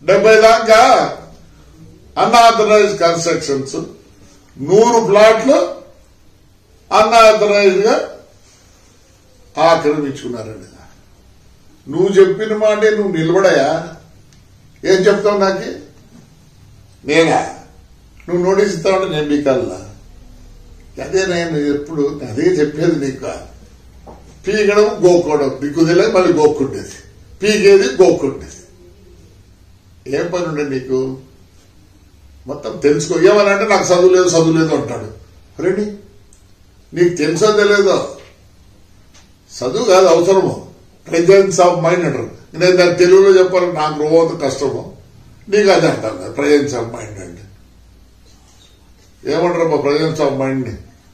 డెబ్బై దాకా unauthorised constructions నూరు ప్లాట్లు అన్ఆథరైజ్ గా ఆక్రమించుకున్నారండి నువ్వు చెప్పిన మాటే నువ్వు నిలబడయా ఏం చెప్తావు నాకు నేనా నువ్వు నోటీస్ ఇస్తావంటే నేను మీకల్లా అదే నేను ఎప్పుడు అదే చెప్పేది నీకు పీకడం గోక్కోవడం నీకు తెలియదు మళ్ళీ గోక్కుండేది పీకేది గోక్కుండేది ఏం పని ఉండే నీకు మొత్తం తెలుసుకో ఏమనంటే నాకు చదువు లేదు చదువు లేదు అంటాడు రండి నీకు తెలుసో తెలియదో చదువు కాదు అవసరము ప్రజెన్స్ ఆఫ్ మైండ్ అంటారు నేను దాన్ని తెలుగులో చెప్పాలని నాకు రోజు కష్టము నీకు అది అంటాను ప్రజెన్స్ ఆఫ్ మైండ్ అంటే ఏమంటారు మా ప్రజెన్స్ ఆఫ్ మైండ్ని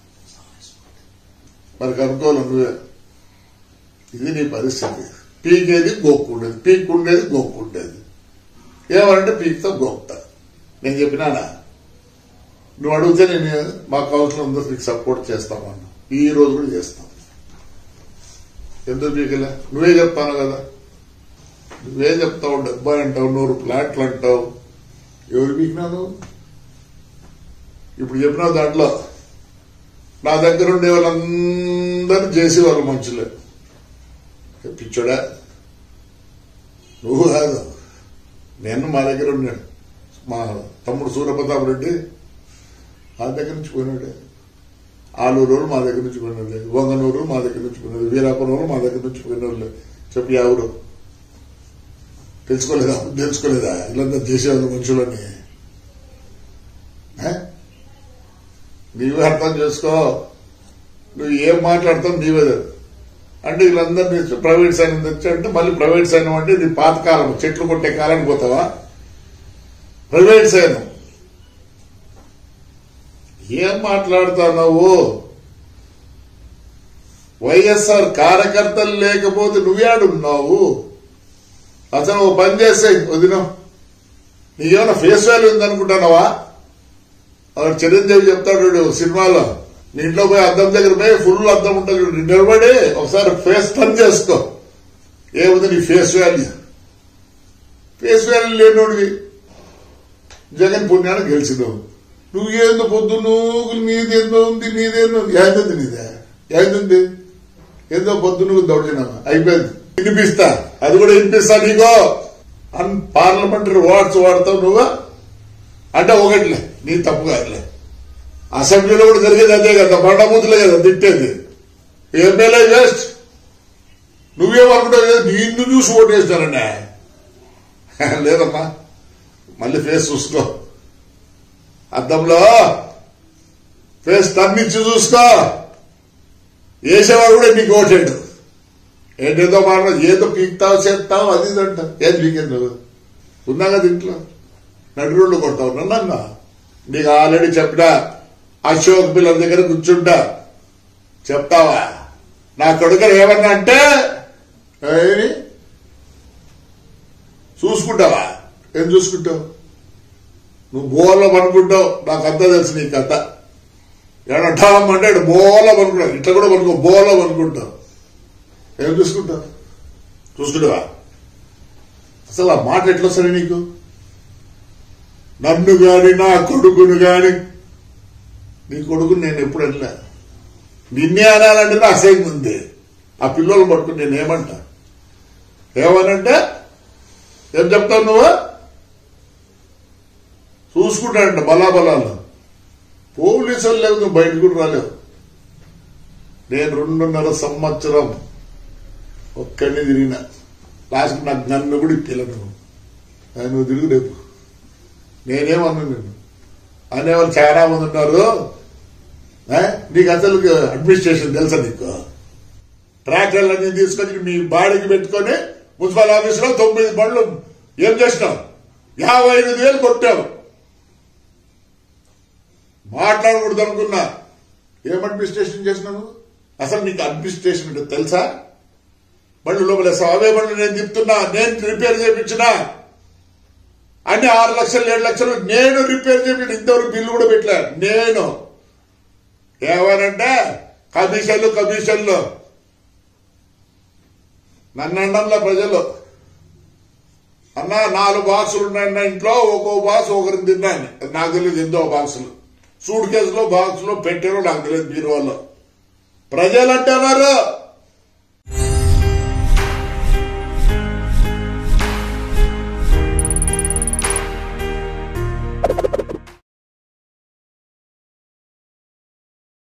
మరి కనుక్కోవాలి నువ్వే ఇది నీ పరిస్థితి పీకేది గోక్కుండేది పీక్కుండేది గోక్కుండేది ఏమనంటే పీక్తో గోక్తా నేను చెప్పినానా నువ్వు అడిగితే నేను మా కౌన్సిల్ అందరూ నీకు సపోర్ట్ చేస్తామన్నా ఈ రోజు కూడా చేస్తాం ఎందుకు పీకలే నువ్వే చెప్తాను కదా నువ్వే చెప్తావు డెబ్బై అంటావు నూరు ప్లాట్లు అంటావు ఎవరు పీకినాను ఇప్పుడు చెప్పిన దాంట్లో నా దగ్గర ఉండే వాళ్ళందరూ చేసి వాళ్ళ మనుషులే పిచ్చోడా నువ్వు కాదు నేను మా దగ్గర ఉన్నాడు మా తమ్ముడు సూర్యప్రతాప్ రెడ్డి ఆ దగ్గర నుంచి పోయినాడే ఆలూరు మా దగ్గర నుంచి పోయినోళ్ళే వంగనూరు మా దగ్గర నుంచి పోయినోళ్ళు వీరాపురం మా దగ్గర నుంచి పోయినోళ్ళే చెప్పు ఎవరు తెలుసుకోలేదా తెలుసుకోలేదా ఇల్లంతా చేసేవాళ్ళు మనుషులని ఏ? నీవే అర్థం చేసుకో నువ్వు ఏం మాట్లాడతావు నీవే తెలుసు. అంటే వీళ్ళందరినీ ప్రైవేట్ సైన్యం తెచ్చి అంటే మళ్ళీ ప్రైవేట్ సైన్యం అంటే ఇది పాతకాలం చెట్లు కొట్టే కాలానికి పోతావా ప్రైవేట్ సైన్యం ఏం మాట్లాడుతున్నావు వైఎస్ఆర్ కార్యకర్తలు లేకపోతే నువ్వేడున్నావు అసలు ఓ పని చేసాయి వదిన నీకేమైనా ఫేస్ వాల్యూ ఉందనుకుంటున్నావా అక్కడ చిరంజీవి చెప్తాడు చూడు సినిమాలో నీ ఇంట్లో పోయి అద్దం దగ్గర పోయి ఫుల్ అద్దం ఉంటుంది చూడు నిలబడి ఒకసారి ఫేస్ టర్న్ చేసుకో ఏముంది నీ ఫేస్ వాల్యూ ఫేస్ వాల్యూ లేనోడివి జగన్ పుణ్యాన్ని గెలిచినావు నువ్వేందో పొద్దు నువ్వు నీదేందో ఉంది నీదేందో ఉంది ఏంది నీదే ఏంది ఏందో పొద్దు నువ్వు దౌడినావా అయిపోయింది వినిపిస్తా అది కూడా వినిపిస్తా నీకో అన్ పార్లమెంటరీ వర్డ్స్ వాడతావు నువ్వు అంటే ఒకటిలే నీ తప్పు కాదులే అసెంబ్లీలో కూడా జరిగేది అదే కదా బండబూతులే కదా తిట్టేది ఎమ్మెల్యే వేస్ట్ నువ్వేమనుకుంటావు నిన్ను చూసి ఓటు వేస్తానండి లేదమ్మా మళ్ళీ ఫేస్ చూసుకో అద్దంలో ఫేస్ తన్నిచ్చి చూసుకో వేసేవాడు కూడా నీకు ఓటాడు ఏంటేదో మాట ఏదో పీక్తావు చేస్తావు అది ఇది అంట ఏది పీకేది నువ్వు ఉన్నా కదా ఇంట్లో నడురోళ్ళు కొడతావు నన్నన్నా నీకు ఆల్రెడీ చెప్పినా అశోక్ పిల్లల దగ్గర కూర్చుంటా చెప్తావా నా కొడుకులు ఏమన్నా అంటే ఏమి? చూసుకుంటావా ఏం చూసుకుంటావు నువ్వు బోర్లో పనుకుంటావు నాకు అంతా తెలుసు నీ కథ ఎడటాం అంటే బోర్లో పనుకుంటావు ఇట్లా కూడా పనుకో బోర్లో పనుకుంటావు ఏం చూసుకుంటావు చూసుకుంటావా అసలు ఆ మాట ఎట్లా సరే నీకు నన్ను గాని నా కొడుకును గాని నీ కొడుకుని నేను ఎప్పుడు వెళ్ళా నిన్నే అనాలంటే నా అసహ్యం ఉంది ఆ పిల్లలు పట్టుకుని నేను ఏమంటా ఏమనంటే ఏం చెప్తావు నువ్వు చూసుకుంటాడంట బలాబలాలు పోలీసులు లేవు నువ్వు బయటకు కూడా రాలేవు నేను రెండున్నర సంవత్సరం ఒక్కడిని తిరిగిన లాస్ట్ నాకు నన్ను కూడా ఇప్పలేదు నువ్వు నువ్వు తిరుగు రేపు నేనేమన్నా నేను అనేవాళ్ళు చాలా మంది ఉన్నారు ఏ? నీకు అసలు అడ్మినిస్ట్రేషన్ తెలుసా నీకు ట్రాక్టర్లన్నీ తీసుకొని మీ బాడీకి పెట్టుకొని మున్సిపల్ ఆఫీసులో తొమ్మిది బండ్లు ఏం చేసినావు యాభై ఎనిమిది వేలు కొట్టావు మాట్లాడకూడదు అనుకున్నా ఏం అడ్మినిస్ట్రేషన్ చేసినావు అసలు నీకు అడ్మినిస్ట్రేషన్ అంటే తెలుసా బండ్లు లోపల అవే బండ్లు నేను తిప్పుతున్నా నేను రిపేర్ చేయించినా అన్ని ఆరు లక్షలు ఏడు లక్షలు నేను రిపేర్ చేయించిన ఇంతవరకు బిల్లు కూడా పెట్టలే నేను ఏమనంటే కమిషన్లు కమిషన్లు నన్ను అండంలో ప్రజలు అన్న నాలుగు బాక్సులు ఉన్నాయి నా ఇంట్లో ఒక్కో బాక్స్ ఒకరిని తిన్నాను అది నాకు తెలియదు ఎంతో బాక్సులు సూట్ కేసులో బాక్సులో పెట్టారో నాకు తెలియదు బీరువాలో ప్రజలు అంటున్నారు